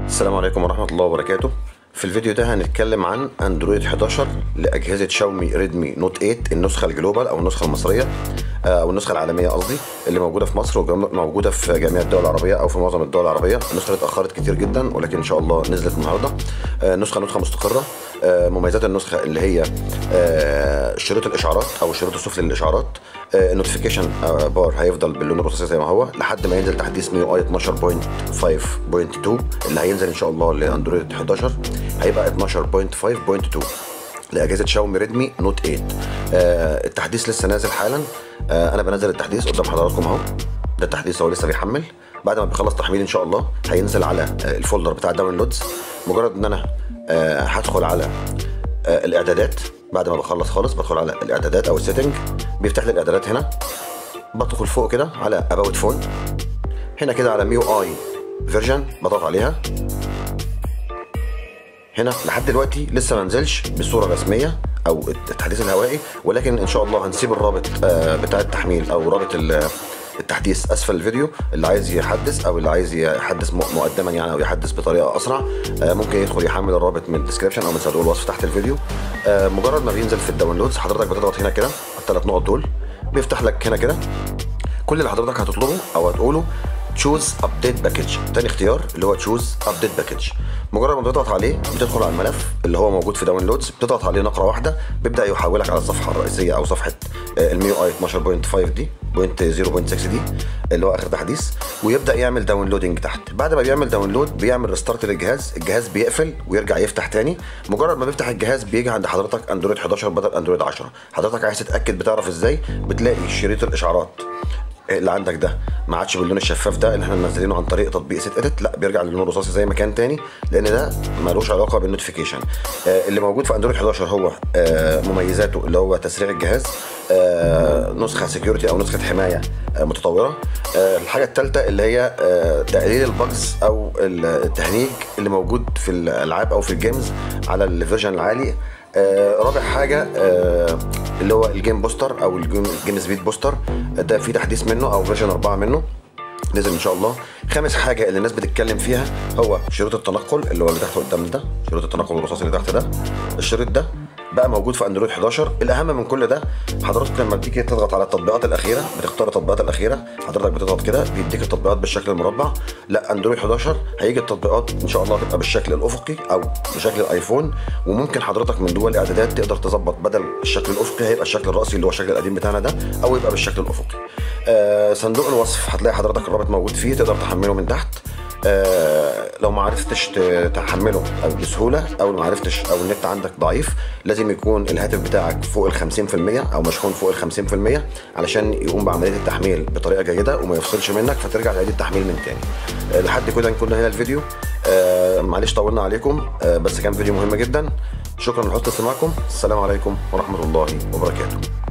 السلام عليكم ورحمة الله وبركاته في الفيديو ده هنتكلم عن اندرويد 11 لاجهزه شاومي ريدمي نوت 8 النسخه الجلوبال او النسخه المصريه آه، او النسخه العالميه قصدي اللي موجوده في مصر وموجوده في جميع الدول العربيه او في معظم الدول العربيه النسخه دي اتاخرت كتير جدا ولكن ان شاء الله نزلت النهارده آه، نسخه نسخه مستقره آه، مميزات النسخه اللي هي شريط الاشعارات او الشريط السفلي للاشعارات النوتيفيكيشن بار هيفضل باللون الرصاصي زي ما هو لحد ما ينزل تحديث ميو اي 12.5.2 اللي هينزل ان شاء الله لاندرويد 11 هيبقى 12.5.2 لاجهزه شاومي ريدمي نوت 8 آه التحديث لسه نازل حالا آه انا بنزل التحديث قدام حضراتكم اهو ده التحديث هو لسه بيحمل بعد ما بيخلص تحميل ان شاء الله هينزل على آه الفولدر بتاع الداونلودز مجرد ان انا آه هدخل على آه الاعدادات بعد ما بخلص خالص بدخل على الاعدادات او السيتنج بيفتح لي الاعدادات هنا بدخل فوق كده على اباوت فون هنا كده على ميو اي فيرجن بضغط عليها هنا لحد دلوقتي لسه ما نزلش بصوره رسميه او التحديث الهوائي ولكن ان شاء الله هنسيب الرابط بتاع التحميل او رابط التحديث اسفل الفيديو اللي عايز يحدث او اللي عايز يحدث مقدما يعني او يحدث بطريقه اسرع ممكن يدخل يحمل الرابط من الديسكربشن او من صندوق الوصف تحت الفيديو مجرد ما بينزل في الداونلودز حضرتك بتضغط هنا كده الثلاث نقط دول بيفتح لك هنا كده كل اللي حضرتك هتطلبه او هتقوله تشوز ابديت باكج تاني اختيار اللي هو تشوز ابديت باكج مجرد ما بتضغط عليه بتدخل على الملف اللي هو موجود في داونلودز بتضغط عليه نقره واحده بيبدا يحولك على الصفحه الرئيسيه او صفحه الميو اي 12.5 دي بوينت 0.6 دي اللي هو اخر تحديث ويبدا يعمل داونلودنج تحت بعد ما بيعمل داونلود بيعمل ريستارت للجهاز الجهاز بيقفل ويرجع يفتح تاني مجرد ما بيفتح الجهاز بيجي عند حضرتك اندرويد 11 بدل اندرويد 10 حضرتك عايز تتاكد بتعرف ازاي بتلاقي شريط الاشعارات اللي عندك ده ما عادش باللون الشفاف ده اللي احنا منزلينه عن طريق تطبيق سيت اديت لا بيرجع للون الرصاصي زي ما كان تاني لان ده ملوش علاقه بالنوتيفيكيشن آه اللي موجود في اندرويد 11 هو آه مميزاته اللي هو تسريع الجهاز آه نسخه سكيورتي او نسخه حمايه آه متطوره آه الحاجه الثالثه اللي هي آه تقليل البجز او التهنيج اللي موجود في الالعاب او في الجيمز على الفيرجن العالي آه رابع حاجة آه اللي هو الجيم بوستر او الجيم سبيد بوستر ده في تحديث منه او فيرجن 4 منه نزل ان شاء الله خامس حاجة اللي الناس بتتكلم فيها هو شريط التنقل اللي هو اللي تحت قدام ده شريط التنقل الرصاصي اللي تحت ده الشريط ده بقى موجود في اندرويد 11 الاهم من كل ده حضرتك لما بتيجي تضغط على التطبيقات الاخيره بتختار التطبيقات الاخيره حضرتك بتضغط كده بيديك التطبيقات بالشكل المربع لا اندرويد 11 هيجي التطبيقات ان شاء الله تبقى بالشكل الافقي او بشكل الايفون وممكن حضرتك من جوه الاعدادات تقدر تظبط بدل الشكل الافقي هيبقى الشكل الراسي اللي هو الشكل القديم بتاعنا ده او يبقى بالشكل الافقي آه صندوق الوصف هتلاقي حضرتك الرابط موجود فيه تقدر تحمله من تحت آه لو ما عرفتش تحمله بسهوله او ما عرفتش او النت عندك ضعيف لازم يكون الهاتف بتاعك فوق ال 50% او مشحون فوق ال 50% علشان يقوم بعمليه التحميل بطريقه جيده وما يفصلش منك فترجع تعيد التحميل من تاني آه لحد كده نكون هنا الفيديو آه معلش طولنا عليكم آه بس كان فيديو مهم جدا شكرا لحسن استماعكم السلام عليكم ورحمه الله وبركاته